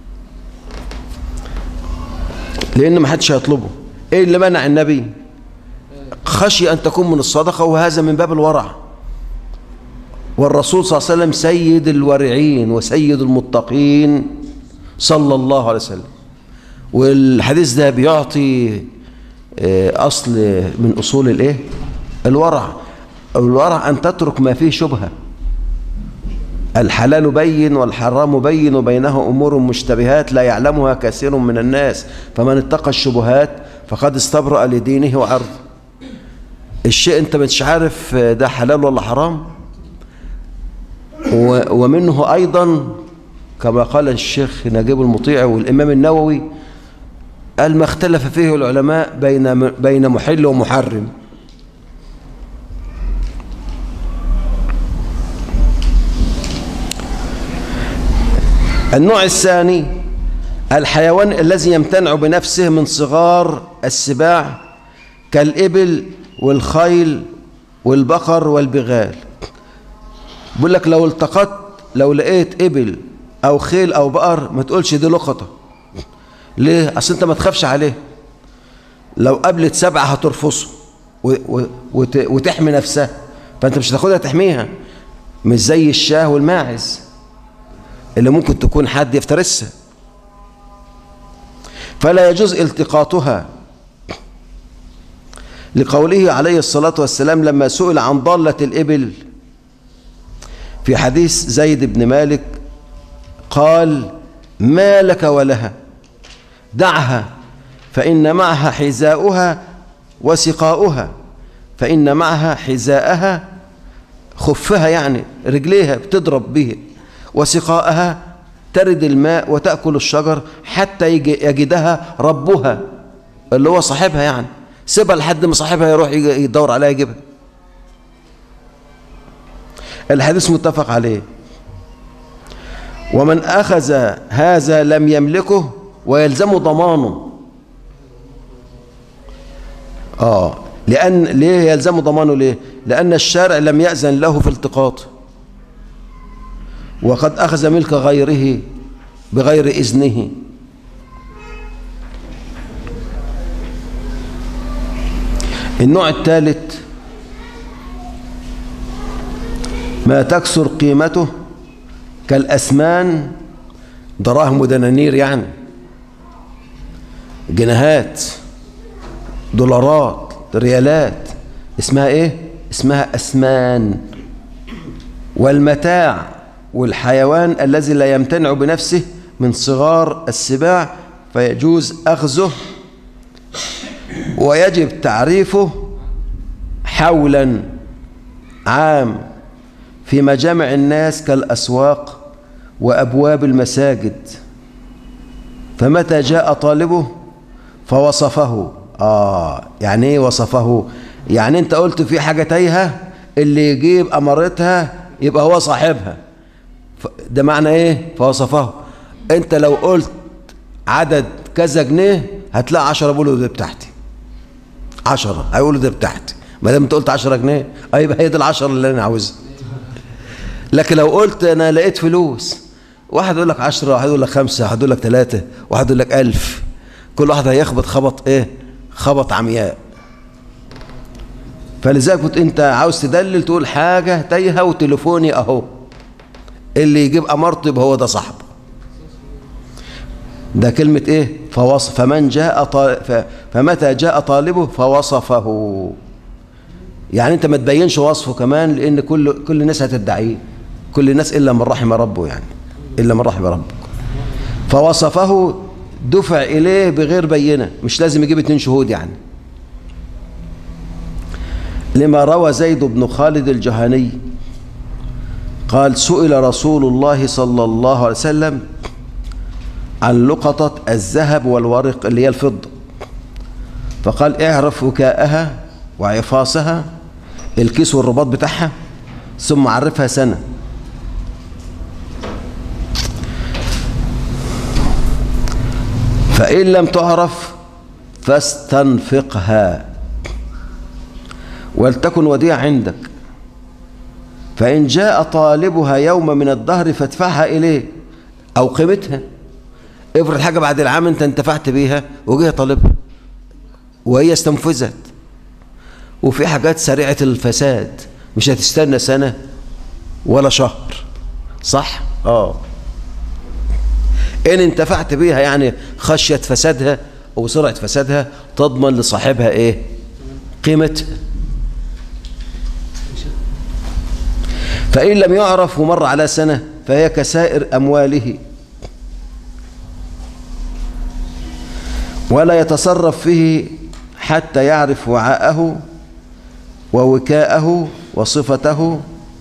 لأن ما حدش هيطلبه إيه اللي منع النبي خشي أن تكون من الصدقة وهذا من باب الورع والرسول صلى الله عليه وسلم سيد الورعين وسيد المتقين صلى الله عليه وسلم والحديث ده بيعطي أصل من أصول الإيه؟ الورع الورع أن تترك ما فيه شبهة الحلال بين والحرام بين وبينه أمور مشتبهات لا يعلمها كثير من الناس فمن اتقى الشبهات فقد استبرأ لدينه وعرضه الشيء انت مش عارف ده حلال ولا حرام ومنه أيضا كما قال الشيخ نجيب المطيع والإمام النووي قال ما اختلف فيه العلماء بين بين محل ومحرم النوع الثاني الحيوان الذي يمتنع بنفسه من صغار السباع كالإبل والخيل والبقر والبغال بيقول لك لو التقطت لو لقيت إبل أو خيل أو بقر ما تقولش دي لقطة ليه؟ أصل أنت ما تخافش عليه لو قابلت سبعة هترفصه وتحمي نفسها فأنت مش هتاخدها تحميها مش زي الشاه والماعز اللي ممكن تكون حد يفترسها فلا يجوز التقاطها لقوله عليه الصلاة والسلام لما سئل عن ضالة الإبل في حديث زيد بن مالك قال ما لك ولها دعها فإن معها حذاؤها وسقاؤها فإن معها حذاءها خفها يعني رجليها بتضرب به وسقاءها ترد الماء وتأكل الشجر حتى يجدها ربها اللي هو صاحبها يعني سيبها لحد ما صاحبها يروح يدور عليها يجيبها الحديث متفق عليه ومن أخذ هذا لم يملكه ويلزم ضمانه آه لأن ليه يلزم ضمانه ليه لأن الشارع لم يأذن له في التقاطه وقد أخذ ملك غيره بغير إذنه النوع الثالث ما تكسر قيمته كالأسمان دراهم ودنانير يعني جنيهات دولارات ريالات اسمها ايه اسمها أسمان والمتاع والحيوان الذي لا يمتنع بنفسه من صغار السباع فيجوز أخذه ويجب تعريفه حولا عام في مجامع الناس كالأسواق وأبواب المساجد فمتى جاء طالبه فوصفه آه يعني ايه وصفه يعني انت قلت في حاجة تايهة اللي يجيب أمرتها يبقى هو صاحبها ده معنى ايه فوصفه انت لو قلت عدد كذا جنيه هتلاقي 10 بيقولوا ده بتاعتي 10 هيقولوا ده بتاعتي ما دام انت قلت 10 جنيه اه يبقى هي دي ال 10 اللي انا عاوزها لكن لو قلت انا لقيت فلوس واحد يقول لك 10 واحد يقول لك 5 واحد يقول لك 3 واحد يقول لك 1000 كل واحد هيخبط خبط ايه خبط عمياء فلذلك كنت انت عاوز تدلل تقول حاجه تايهه وتليفوني اهو اللي يجيب امرته يبقى هو ده صاحبه ده كلمة ايه فوصف فمن جاء طال... ف... فمتى جاء طالبه فوصفه يعني انت ما تبينش وصفه كمان لان كل كل الناس هتدعيه كل الناس الا من رحم ربه يعني الا من رحم ربك فوصفه دفع اليه بغير بينه مش لازم يجيب اتنين شهود يعني لما روى زيد بن خالد الجهني قال سئل رسول الله صلى الله عليه وسلم عن لقطة الذهب والورق اللي هي الفضة فقال اعرف وكاءها وعفاصها الكيس والرباط بتاعها ثم عرفها سنة فإن لم تعرف فاستنفقها ولتكن وديعة عندك فإن جاء طالبها يوم من الدهر فادفعها إليه أو قيمتها افرض حاجة بعد العام أنت انتفعت بيها وجه طالبها وهي استنفذت وفي حاجات سريعة الفساد مش هتستنى سنة ولا شهر صح؟ اه إن انتفعت بيها يعني خشية فسادها أو سرعة فسادها تضمن لصاحبها إيه؟ قيمتها فإن لم يعرف ومر على سنة فهي كسائر أمواله ولا يتصرف فيه حتى يعرف وعاءه ووكاءه وصفته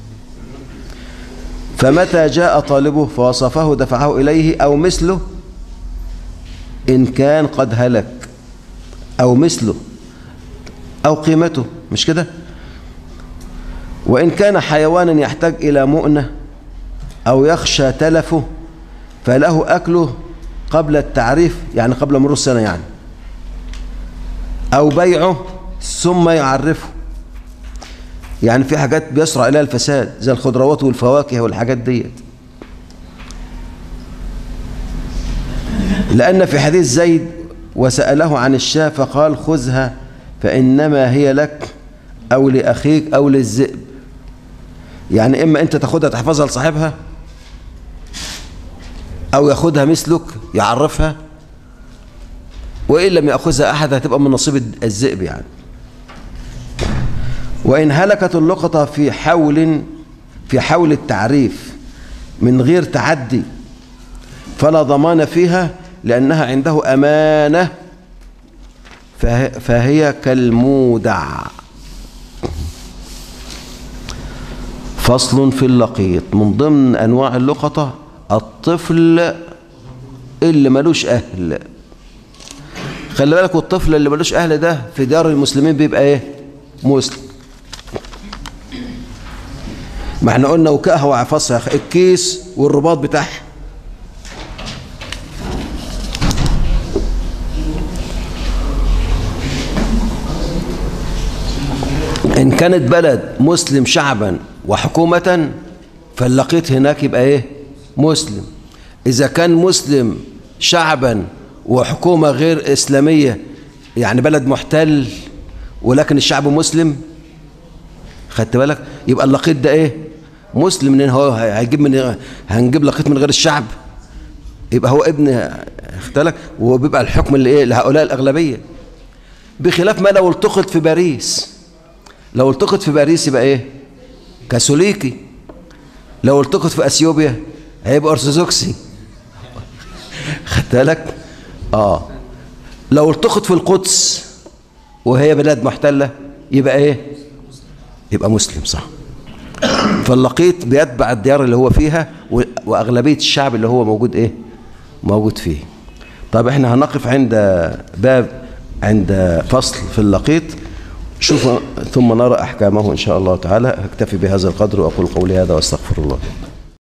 فمتى جاء طالبه فوصفه دفعه إليه أو مثله إن كان قد هلك أو مثله أو قيمته مش كده وإن كان حيوانا يحتاج إلى مؤنة أو يخشى تلفه فله أكله قبل التعريف يعني قبل مرور السنة يعني أو بيعه ثم يعرفه يعني في حاجات بيسرع إليها الفساد زي الخضروات والفواكه والحاجات ديت لأن في حديث زيد وسأله عن الشاة فقال خذها فإنما هي لك أو لأخيك أو للذئب يعني إما أنت تاخدها تحفظها لصاحبها أو ياخدها مثلك يعرفها وإن لم يأخذها أحد هتبقى من نصيب الذئب يعني وإن هلكت اللقطة في حول في حول التعريف من غير تعدي فلا ضمان فيها لأنها عنده أمانة فه- فهي كالمودع فصل في اللقيط من ضمن أنواع اللقطة الطفل اللي ملوش أهل خلي بالك الطفل اللي ملوش أهل ده في دار المسلمين بيبقى إيه مسلم ما احنا قلنا وكاءها وعفصها يا أخي. الكيس والرباط بتاعها إن كانت بلد مسلم شعبا وحكومة فاللقيط هناك يبقى إيه مسلم إذا كان مسلم شعبا وحكومة غير إسلامية يعني بلد محتل ولكن الشعب مسلم خدت بالك يبقى اللقيط ده إيه مسلم لأن هو هيجيب من هنجيب لقيط من غير الشعب يبقى هو ابن اختلك وهو بيبقى الحكم اللي ايه لهؤلاء الأغلبية بخلاف ما لو التقط في باريس لو التقط في باريس يبقى ايه كاثوليكي لو التقط في اثيوبيا هيبقى ارثوذكسي خدت بالك اه لو التقط في القدس وهي بلاد محتله يبقى ايه يبقى مسلم صح فاللقيط بيتبع الديار اللي هو فيها و- واغلبيه الشعب اللي هو موجود ايه موجود فيه طب احنا هنقف عند باب عند فصل في اللقيط شوف ثم نرى احكامه ان شاء الله تعالى اكتفي بهذا القدر واقول قولي هذا واستغفر الله